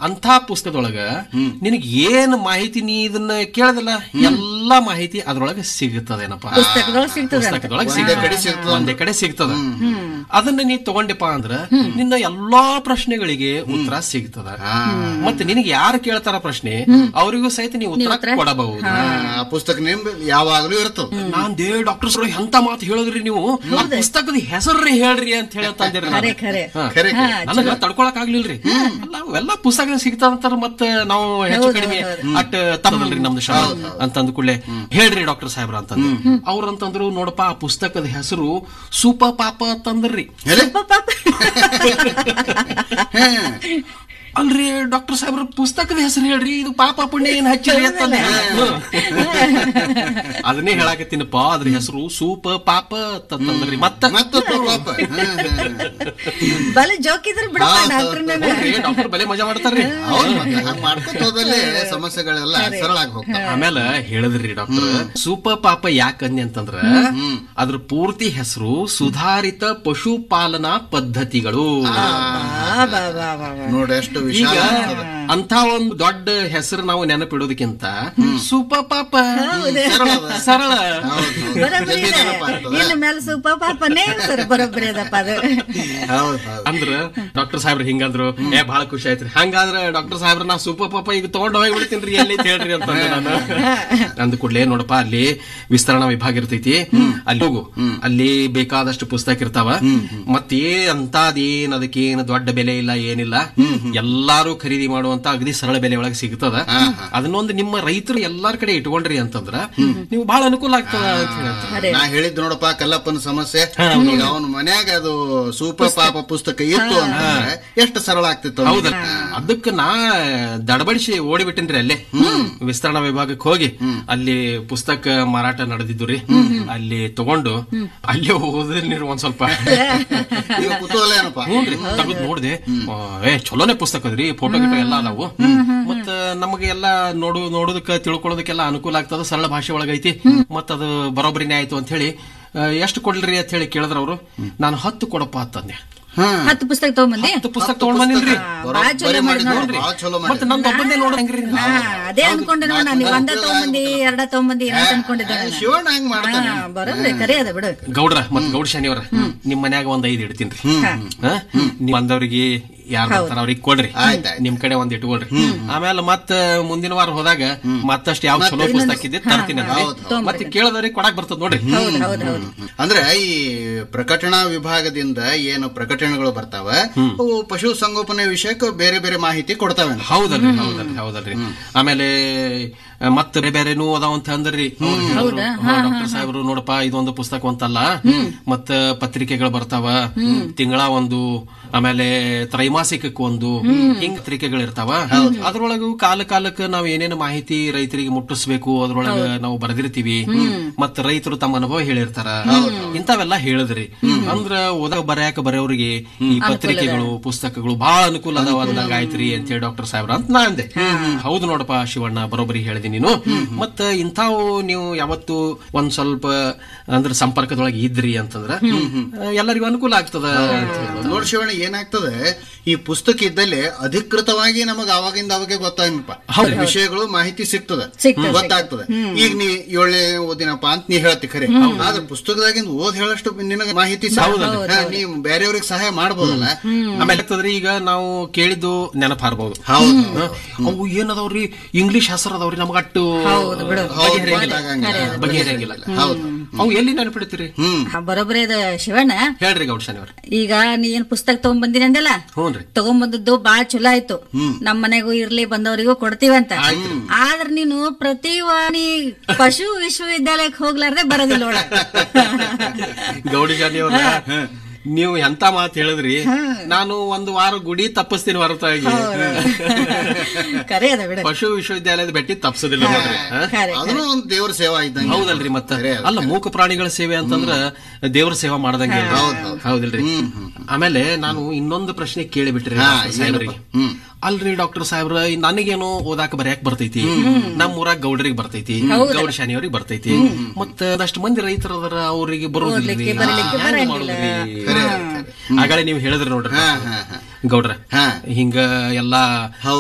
ಅಂತ ಪುಸ್ತಕದೊಳಗ ನಿನಗೆ ಏನ್ ಮಾಹಿತಿ ನೀ ಇದನ್ನ ಕೇಳದಲ್ಲ ಎಲ್ಲಾ ಮಾಹಿತಿ ಅದ್ರೊಳಗೆ ಸಿಗುತ್ತದೇನಪ್ಪ ಪುಸ್ತಕದೊಳಗ್ ಸಿಗ್ತದೆ ಅಂತ. ಪುಸ್ತಕದೊಳಗೆ ಒಂದೇ ಕಡೆ ಸಿಗ್ತದೆ. ಒಂದೇ ಕಡೆ ಸಿಗ್ತದ ಅದನ್ನ ನೀ ತಗೊಂಡಿಪ್ಪ ಅಂದ್ರ ನಿನ್ನ ಎಲ್ಲಾ ಪ್ರಶ್ನೆಗಳಿಗೆ ಉತ್ತರ ಸಿಗ್ತದ ಮತ್ತೆ ನಿನಗೆ ಯಾರು ಕೇಳ್ತಾರ ಪ್ರಶ್ನೆ ಅವರಿಗೂ ಸಹಿತ ನೀವು ಉತ್ತರ ಕೊಡಬಹುದು ಆ ಪುಸ್ತಕ ನಿಮ್ ಯಾವಾಗ್ಲೂ ಇರ್ತದ ನಾನ್ ದೇ ಡಾಕ್ಟರ್ ಸರ್ ಎಂತ ಮಾತು ಹೇಳಿದ್ರಿ ನೀವು ಆ ಪುಸ್ತಕದ ಹೆಸರ್ರಿ ಹೇಳ್ರಿ ಅಂತ ಹೇಳಿ ಅಂತಂದಿರಿ ನಾನು. ಖರೆ ಖರೆ ಹಾ. ಖರೆ ಖರೆ. ನನಗ ತಡ್ಕೊಳಕ್ ಆಗ್ಲಿಲ್ರಿ ಅಲ್ಲ ಅವೆಲ್ಲ ಪುಸ್ತಕ ಸಿಗ್ತಾವಂತಾರ ಮತ್ತ ನಾವು ಹೆಚ್ಚು ಕಡಿಮೆ ಅಟ್ ತಪ್ಪದಲ್ರಿ ನಮ್ದು ಶ್ರಮ ಅಂತಂದ ಕೂಡಲೇ ಹೇಳ್ರಿ ಡಾಕ್ಟರ್ ಸಾಹೇಬ್ರ ಅಂತಂದ್ರು ಅವ್ರಂತಂದ್ರು ನೋಡಪ್ಪ ಆ ಪುಸ್ತಕದ ಹೆಸರು ಸೂಪ ಪಾಪ ಅಂತಂದ್ರಿ ಎಲೆ? ಪಾಪ ಅಲ್ರಿ ಡಾಕ್ಟರ್ ಸಾಹೇಬ್ರ ಪುಸ್ತಕದ ಹೆಸರು ಹೇಳ್ರಿ ಇದು ಪಾಪ ಪುಣ್ಯ ಏನ್ ಹಚ್ಚಿರಿ ಅಂತಂದ ಅದನ್ನೇ ಹೇಳಾಕತ್ತೀನಪ್ಪ ಅದ್ರ ಹೆಸರು ಸೂಪ ಪಾಪ ಅಂತಂದ್ರಿ ಮತ್ತ ಮತ್ತ ಪಾಪ ಹಾ, ಹಾ. ಬಲೆ ಜೋಕ್ ಇದ್ರ ಬಿಡಪ್ಪ ಡಾಕ್ಟರ್ ಡಾಕ್ಟರ್ ಬಲೆ ಮಜಾ ಮಾಡ್ತಾರ್ರಿ ಹೌದ್ ಮತ್ತೆ ಹಂಗ್ ಮಾಡ್ಕೊತ ಹೋದಲ್ಲೇ ಸಮಸ್ಯೆಗಳೆಲ್ಲ ಸರಳ ಆಗಿ ಹೋಗ್ತಾವ ಆಮೇಲೆ ಹೇಳಿದ್ರಿ ಡಾಕ್ಟರ್ ಸೂಪ ಪಾಪ ಯಾಕಂದಿ ಅಂತಂದ್ರ ಅದ್ರ ಪೂರ್ತಿ ಹೆಸರು ಸುಧಾರಿತ ಪಶುಪಾಲನಾ ಪದ್ಧತಿಗಳು ಬಾ ಬಾ ಬಾ ಬಾ ನೋಡಿ ಎಷ್ಟು ಈಗ ವಿಶಾಲ ಆಗ್ತದ. ಅಂತ ಒಂದು ದೊಡ್ಡ ಹೆಸರು ನಾವು ನೆನಪಿಡೋದಕ್ಕಿಂತ ಸೂಪ ಪಾಪ ಸರಳ ಅದ. ಸರಳ ಹೌದ್ ಹೌದ್. ಬರೋಬ್ಬರಿ ಜಲ್ದಿ ಇದೆ ನೆನಪ್ ಆಗ್ತದ. ಇನ್ನು ಮೇಲೆ ಸೂಪ ಪಾಪನೇ ಸರ್ ಬರೋಬ್ಬರಿ ಅದಪ್ಪ ಅದು ಹೌದ್ ಹೌದ್. ಅಂದ್ರ ಡಾಕ್ಟರ್ ಸಾಹೇಬ್ರ ಹಿಂಗಂದ್ರು ಏ ಬಹಳ ಖುಷಿ ಆಯ್ತ್ರಿ ಹಂಗಾದ್ರ ಡಾಕ್ಟರ್ ಸಾಹೇಬ್ರ ನಾ ಸೂಪ ಪಾಪ ಈಗ ತಗೊಂಡ್ ಹೋಗ್ಬಿಡ್ತೀನಿ ಎಲ್ಲಿ ಹೇಳ್ರಿ ಅಂತಂದೆ ನಾನು ಅಂದ ಕೂಡ್ಲೆ ನೋಡಪ್ಪ ಅಲ್ಲಿ ವಿಸ್ತರಣಾ ವಿಭಾಗ ಇರ್ತೈತಿ ಅಲ್ಲಿ ಹೋಗು ಅಲ್ಲಿ ಬೇಕಾದಷ್ಟು ಪುಸ್ತಕ ಇರ್ತಾವ ಮತ್ತೇ ಅಂತದೇನ್ ಅದಕ್ಕೇನು ದೊಡ್ಡ ಬೆಲೆ ಇಲ್ಲ ಏನಿಲ್ಲ ಎಲ್ಲಾರು ಖರೀದಿ ಮಾಡುವಂತ ಅಗದಿ ಸರಳ ಬೆಲೆ ಒಳಗೆ ಸಿಗ್ತದ ಅದನ್ನೊಂದು ನಿಮ್ಮ ರೈತರು ಎಲ್ಲಾರ ಕಡೆ ಇಟ್ಕೊಂಡ್ರಿ ಅಂತಂದ್ರ ನೀವು ಬಹಳ ಅನುಕೂಲ ಆಗ್ತದ ಅಂತ ಹೇಳ್ತಾರೆ ನಾ ಹೇಳಿದ್ ನೋಡಪ್ಪ ಕಲ್ಲಪ್ಪನ ಸಮಸ್ಯೆ ಈಗ ಅವನ ಮನ್ಯಾಗ ಅದು ಸೂಪರ್ ಪಾಪ ಪುಸ್ತಕ ಇತ್ತು ಅಂತಂದ್ರೆ ಎಷ್ಟು ಸರಳ ಆಗ್ತಿತ್ತು ಅವ್ನಿಗೆ. ಹೌದಲ್ಲ ಅದಕ್ಕ ನಾ ದಡಬಡಿಸಿ ಓಡಿಬಿಟ್ಟಿನ್ರಿ ಅಲ್ಲೇ ವಿಸ್ತರಣಾ ವಿಭಾಗಕ್ಕೆ ಹೋಗಿ ಅಲ್ಲಿ ಪುಸ್ತಕ ಮಾರಾಟ ನಡೆದಿದ್ದು ರೀ ಅಲ್ಲಿ ತಗೊಂಡು ಅಲ್ಲೇ ಓದಿನಿ ಒಂದ್ ಸ್ವಲ್ಪ ಈಗ ಕುತೂಹಲ ಏನಪ್ಪ ಹ್ಞೂನ್ರಿ ತೆಗೆದು ನೋಡಿದೆ ಏ ಚಲೋನೆ ಪುಸ್ತಕ ಅದ್ರಿ ಫೋಟೋ ಗಿಟೋ ಎಲ್ಲ ಅದಾವು ಮತ್ತ ನಮಗೆ ಎಲ್ಲ ನೋಡು ನೋಡೋದಕ್ಕ ತಿಳ್ಕೊಳ್ಳೋದಕ್ಕೆಲ್ಲ ಅನುಕೂಲ ಆಗ್ತದ ಸರಳ ಭಾಷೆ ಒಳಗೈತಿ ಮತ್ತ ಅದು ಬರೋಬ್ಬರಿನೇ ಆಯ್ತು ಅಂತ ಹೇಳಿ ಎಷ್ಟು ಕೊಡ್ಲಿ ಅಂತ ಹೇಳಿ ಕೇಳಿದ್ರ ಅವರು ನಾನು ಹತ್ತು ಕೊಡಪ್ಪ ಅಂತಂದೆ ಹಾ ಹತ್ತು ಪುಸ್ತಕ ತಗೊಂಬಂದಿ ಹತ್ತು ಪುಸ್ತಕ ತಗೊಂಡ್ ಬಂದಿನ್ರಿ ಬಾಳ ಚಲೋ ಬರೀ ಮಾಡಿದ್ ಮಾಡಿದ್ ನೋಡ್ರಿ. ಬಾಳ ಚಲೋ ಮತ್ತೆ ಮಾಡಿ ನಂದು ಒಬ್ಬಂದೇ ನೋಡಂಗ್ರಿ ಹಾ ಅದೇ ಅನ್ಕೊಂಡೆ ನೋಡ್ ನಾನು ನೀವು ಒಂದ ತಗೊಂಬಂದಿ ಎರಡ ತಗೊಂಬಂದಿ ಅಂತ ಅನ್ಕೊಂಡಿದ್ದೆ ನಾನು. ಶಿವಣ್ಣ ಹಂಗ್ ಮಾಡ್ತಾನೆ ಹಾ ಬರೋಬ್ರಿ ಕರೆ ಅದ ಬಿಡು ಗೌಡ್ರ ಮತ್ ಗೌಡ ಶನಿಯವರ ನಿಮ್ ಮನ್ಯಾಗ ಒಂದ್ ಐದ್ ಇಡ್ತೀನ್ರಿ ಹಾ? ನೀವ್ ಬಂದವ್ರಿಗೆ ಯಾರು ಬರ್ತಾರ ಅವ್ರಿಗೆ ಕೊಡ್ರಿ ಆಯ್ತ್ ಆಯ್ತ್. ನಿಮ್ ಕಡೆ ಒಂದ್ ಇಟ್ಕೊಳ್ರಿ ಆಮೇಲೆ ಮತ್ತ ಮುಂದಿನ ವಾರ ಹೋದಾಗ ಮತ್ತಷ್ಟು ಯಾವ ಚಲೋ ಪುಸ್ತಕ ಇದೆ ತರ್ತೀನಿ ಅಂದ್ರಿ. ಮತ್ತೆ ಕೇಳದವ್ರಿಗೆ ಕೊಡಾಕ್ ಬರ್ತದ ನೋಡ್ರಿ ಹೌದ್ ಹೌದ್ ಹೌದು ಅಂದ್ರೆ ಈ ಪ್ರಕಟಣಾ ವಿಭಾಗದಿಂದ ಏನು ಪ್ರಕಟಣೆಗಳು ಬರ್ತಾವ ಅವು ಪಶು ಸಂಗೋಪನೆ ವಿಷಯಕ್ಕೆ ಬೇರೆ ಬೇರೆ ಮಾಹಿತಿ ಕೊಡ್ತಾವೆ ಹೌದಲ್ರಿ ಹೌದಲ್ರಿ ಹೌದಲ್ರಿ ಆಮೇಲೆ ಆ, ಮತ್ತ ಬೇರೆ ಬೇರೆನೂ ಅದಾವ ಅಂತ ಅಂದ್ರಿ ಡಾಕ್ಟರ್ ಸಾಹೇಬ್ರು ನೋಡಪ್ಪ ಇದೊಂದು ಪುಸ್ತಕ ಅಂತಲ್ಲ ಮತ್ತ ಪತ್ರಿಕೆಗಳು ಬರ್ತಾವ ತಿಂಗಳ ಒಂದು ಆಮೇಲೆ ತ್ರೈಮಾಸಿಕಕ್ಕೆ ಒಂದು ಹಿಂಗ್ ಪತ್ರಿಕೆಗಳು ಇರ್ತಾವ ಅದ್ರೊಳಗು ಕಾಲ ಕಾಲಕ್ಕೆ ನಾವ್ ಏನೇನು ಮಾಹಿತಿ ರೈತರಿಗೆ ಮುಟ್ಟಿಸ್ಬೇಕು ಅದ್ರೊಳಗ ನಾವು ಬರೆದಿರ್ತೀವಿ ಮತ್ತ ರೈತರು ತಮ್ಮ ಅನುಭವ ಹೇಳಿರ್ತಾರ ಇಂಥವೆಲ್ಲ ಹೇಳಿದ್ರಿ ಅಂದ್ರ ಓದಾಗ ಬರ್ಯಾಕ ಬರೆಯವ್ರಿಗೆ ಈ ಪತ್ರಿಕೆಗಳು ಪುಸ್ತಕಗಳು ಬಹಳ ಅನುಕೂಲ ಅದಾವ ಅಂದಂಗ ಆಯ್ತ್ರಿ ಅಂತ ಹೇಳಿ ಡಾಕ್ಟರ್ ಸಾಹೇಬ್ರ ಅಂತ ನಾ ಅಂದೆ ಹೌದು ನೋಡಪ್ಪ ಶಿವಣ್ಣ ಬರೋಬ್ಬರಿ ಹೇಳಿದಿ ನೀನು ಮತ್ತ ಇಂಥವು ನೀವು ಯಾವತ್ತು ಒಂದ್ ಸ್ವಲ್ಪ ಅಂದ್ರ ಸಂಪರ್ಕದೊಳಗೆ ಇದ್ರಿ ಅಂತಂದ್ರ ಆ, ಎಲ್ಲರಿಗೂ ಅನುಕೂಲ ಆಗ್ತದ ಅಂತ ಹೇಳಿ. ನೋಡಿ ಶಿವಣ್ಣ ಏನಾಗ್ತದೆ ಈ ಪುಸ್ತಕ ಇದ್ದಲ್ಲಿ ಅಧಿಕೃತವಾಗಿ ನಮಗ ಅವಾಗಿಂದ ಅವಾಗೆ ಗೊತ್ತಾಗಪ್ಪ ಹೌದು. ವಿಷಯಗಳು ಮಾಹಿತಿ ಸಿಗ್ತದೆ ಸಿಗ್ತದೆ, ಗೊತ್ತಾಗ್ತದೆ ಈಗ ನೀ ಏಳನೇ ಓದಿನಪ್ಪ ಅಂತ ನೀ ಹೇಳ್ತಿ ಖರೆ ಆದ್ರೆ ಪುಸ್ತಕದಾಗಿಂದ ಓದ್ ಹೇಳಷ್ಟು ನಿನಗೆ ಮಾಹಿತಿ ಸಿಗ್ತದೆ. ಹಾ, ನೀ ಬೇರೆಯವ್ರಿಗೆ ಸಹಾಯ ಮಾಡ್ಬೋದಲ್ಲ ಆಮೇಲೆ ಆಗ್ತದ್ರಿ ಈಗ ನಾವು ಕೇಳಿದ್ದು ನೆನಪಾರ್ಬಹುದು ಹೌದು ಅವು ಏನದವ್ರಿ ಇಂಗ್ಲಿಷ್ ಹೆಸರು ಅದಾವ್ರಿ ನಮಗ ಅಟ್ಟು ಹೌದು ಬಿಡು ಬಗೆಹರಿಯಂಗಿಲ್ಲ ಗೊತ್ತಾಗಂಗಿಲ್ಲ. ಬಗೆಹರಿಯಂಗಿಲ್ಲ ಹೌದು ಅವು ಎಲ್ಲಿ ನೆನಪಿಡ್ತೀರಿ ಹ್ಮ್ ಹಾ, ಬರೋಬ್ಬರಿ ಅದ ಶಿವಣ್ಣ ಹೇಳ್ರಿ ಗೌಡ್ ಶನಿವಾರ ಈಗ ನೀ ಏನ್ ಪುಸ್ತಕ ತಗೊಂಬಂದಿನಿ ಅಂದಲ್ಲ ಹ್ಞೂನ್ರಿ ತಗೊಂಬಂದದ್ದು ಬಾಳ ಚಲೋ ಆಯ್ತು ನಮ್ ಮನೆಗೂ ಇರ್ಲಿ ಬಂದವರಿಗೂ ಕೊಡ್ತೀವಂತ ಆದ್ರ ನೀನು ಪ್ರತಿ ವಾಣಿ ಪಶು ವಿಶ್ವವಿದ್ಯಾಲಯಕ್ಕೆ ಹೋಗ್ಲಾರ್ದೆ ಬರೋದಿಲ್ಲ ನೋಡ ಗೌಡಿ ಜಾನಿಯವ್ರ ನೀವು ಎಂತ ಮಾತು ಹೇಳಿದ್ರಿ ನಾನು ಒಂದು ವಾರ ಗುಡಿ ತಪ್ಪಿಸ್ತೀನಿ ಹೊರತಾಗಿ ಕರೆ ಅದ ಬಿಡು ಪಶು ವಿಶ್ವವಿದ್ಯಾಲಯದ ಬೆಟ್ಟಿ ತಪ್ಸೋದಿಲ್ಲ ನೋಡ್ರಿ ಹಾ? ಖರೆ ಅದನ್ನು ಒಂದು ದೇವ್ರ ಸೇವಾ ಇದ್ದಂಗೆ ಹೌದಲ್ರಿ ಮತ್ತ ಅಲ್ಲ ಮೂಕ ಪ್ರಾಣಿಗಳ ಸೇವೆ ಅಂತಂದ್ರ ದೇವ್ರ ಸೇವಾ ಮಾಡ್ದಂಗೆ ಹೌದಿಲ್ರಿ ಆಮೇಲೆ ನಾನು ಇನ್ನೊಂದು ಪ್ರಶ್ನೆ ಕೇಳಿಬಿಟ್ರಿ ಡಾಕ್ಟರ್ ಸಾಹೇಬ್ರಿಗೆ ಅಲ್ರಿ ಡಾಕ್ಟರ್ ಸಾಹೇಬ್ರ ನನಗೇನೋ ಓದಾಕ ಬರ್ಯಾಕ್ ಬರ್ತೈತಿ ನಮ್ಮ ಊರಾಗ ಗೌಡ್ರಿಗೆ ಬರ್ತೈತಿ ಗೌಡ ಶಾನಿಯವ್ರಿಗೆ ಬರ್ತೈತಿ ಮತ್ತ ಅದಷ್ಟು ಮಂದಿ ರೈತರು ಅದರ ಅವ್ರಿಗೆ ಬರೋದಿಲ್ರಿ ಬರೀಲಿಕ್ಕೆ ಹ್ಯಾಂಗ್ ಮಾಡೋದ್ರಿ ಆಗಳೇ ನೀವು ಹೇಳಿದ್ರಿ ನೋಡ್ರಿ ಹಾ ಹಾ ಹಾ ಗೌಡ್ರ ಹಾ ಹಿಂಗ ಎಲ್ಲಾ